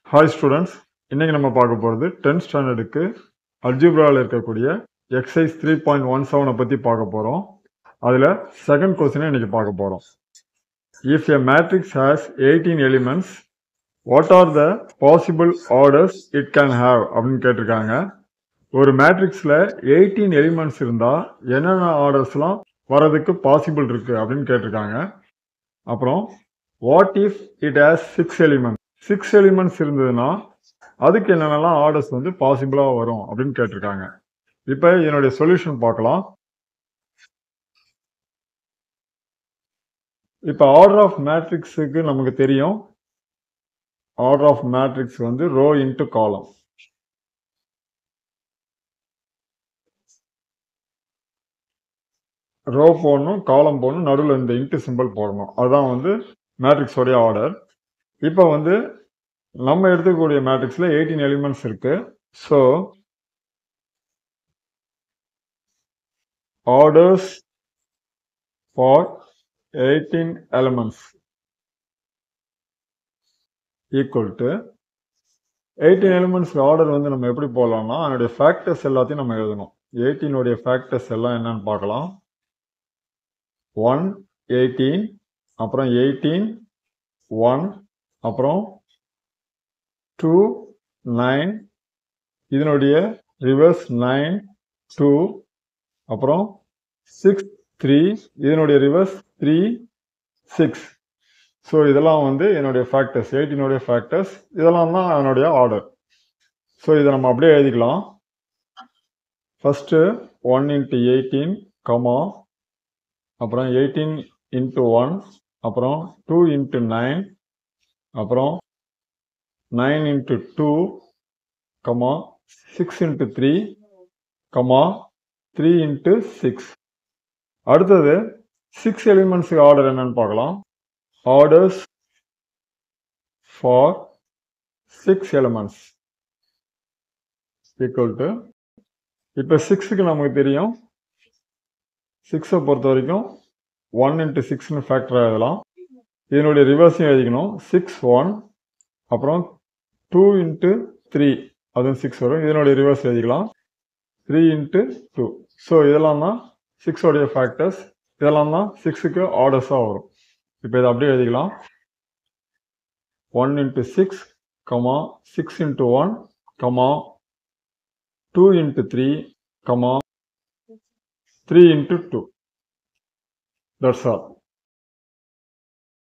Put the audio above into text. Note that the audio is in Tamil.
ஹாய் ஸ்டூடெண்ட்ஸ் இன்னைக்கு நம்ம பார்க்க போகிறது டென்த் ஸ்டாண்டர்டுக்கு அல்ஜிப்ராவில் இருக்கக்கூடிய எக்ஸைஸ் த்ரீ பாயிண்ட் ஒன் செவனை பற்றி பார்க்க போகிறோம் அதில் செகண்ட் கொஸ்டினை இன்னைக்கு பார்க்க போகிறோம் if a matrix has eighteen elements what are the possible orders it can have அப்படின்னு கேட்டிருக்காங்க ஒரு மேட்ரிக்ஸில் எயிட்டீன் எலிமெண்ட்ஸ் இருந்தால் என்னென்ன ஆர்டர்ஸ்லாம் வரதுக்கு பாசிபிள் இருக்குது அப்படின்னு கேட்டிருக்காங்க அப்புறம் what if it has six elements six elements இருந்ததுன்னா அதுக்கு என்னென்னலாம் ஆர்டர்ஸ் வந்து பாசிபிளாக வரும் அப்படின்னு கேட்டிருக்காங்க இப்போ என்னுடைய சொல்யூஷன் பார்க்கலாம் இப்போ ஆர்டர் ஆஃப் மேட்ரிக்ஸுக்கு நமக்கு தெரியும் ஆர்டர் ஆஃப் மேட்ரிக்ஸ் வந்து ரோ இன்ட்டு காலம் ரோ போடணும் காலம் போடணும் நடுவில் இந்த இன்ட்டு சிம்பிள் போடணும் அதுதான் வந்து மேட்ரிக்ஸோடைய ஆர்டர் இப்போ வந்து நம்ம எடுத்துக்கக்கூடிய மேட்ரிக்ஸில் எயிட்டீன் எலிமெண்ட்ஸ் இருக்கு so orders for eighteen elements equal to eighteen elements order வந்து நம்ம எப்படி போடலாம்னா அதனுடைய ஃபேக்டர்ஸ் எல்லாத்தையும் நம்ம எழுதணும் எயிட்டீனுடைய ஃபேக்டர்ஸ் எல்லாம் என்னன்னு பார்க்கலாம் ஒன் எயிட்டீன் அப்புறம் எயிட்டீன் ஒன் அப்புறம் டூ நைன் இதனுடைய ரிவர்ஸ் நைன் டூ அப்புறம் சிக்ஸ் த்ரீ இதனுடைய ரிவர்ஸ் த்ரீ சிக்ஸ் ஸோ இதெல்லாம் வந்து என்னுடைய ஃபேக்டர்ஸ் எயிட்டினுடைய ஃபேக்டர்ஸ் இதெல்லாம் தான் அதனுடைய ஆர்டர் ஸோ இதை நம்ம அப்படியே எழுதிக்கலாம் first one into eighteen comma அப்புறம் எயிட்டீன் இன்ட்டு ஒன் அப்புறம் டூ இன்ட்டு நைன் அப்புறம் nine into two comma six into three comma three into six அடுத்தது சிக்ஸ் எலிமெண்ட்ஸுக்கு ஆர்டர் என்னன்னு பார்க்கலாம் orders for six elements equal to இப்போ சிக்ஸுக்கு நமக்கு தெரியும் சிக்ஸை பொறுத்த வரைக்கும் ஒன் இன்ட்டு சிக்ஸ்னு ஃபேக்டர் எழுதலாம் இதனுடைய ரிவர்ஸையும் எழுதிக்கணும் சிக்ஸ் ஒன் அப்புறம் டூ இன்ட்டு த்ரீ அதுவும் சிக்ஸ் வரும் இதனுடைய ரிவர்ஸ் எழுதிக்கலாம் த்ரீ இன்ட்டு டூ ஸோ இதெல்லாம் தான் சிக்ஸோடைய ஃபேக்டர்ஸ் இதெல்லாம் தான் சிக்ஸுக்கு ஆர்டர்ஸாக வரும் இப்போ இதை அப்படியே எழுதிக்கலாம் one into six comma six into one comma two into three comma three into two that's all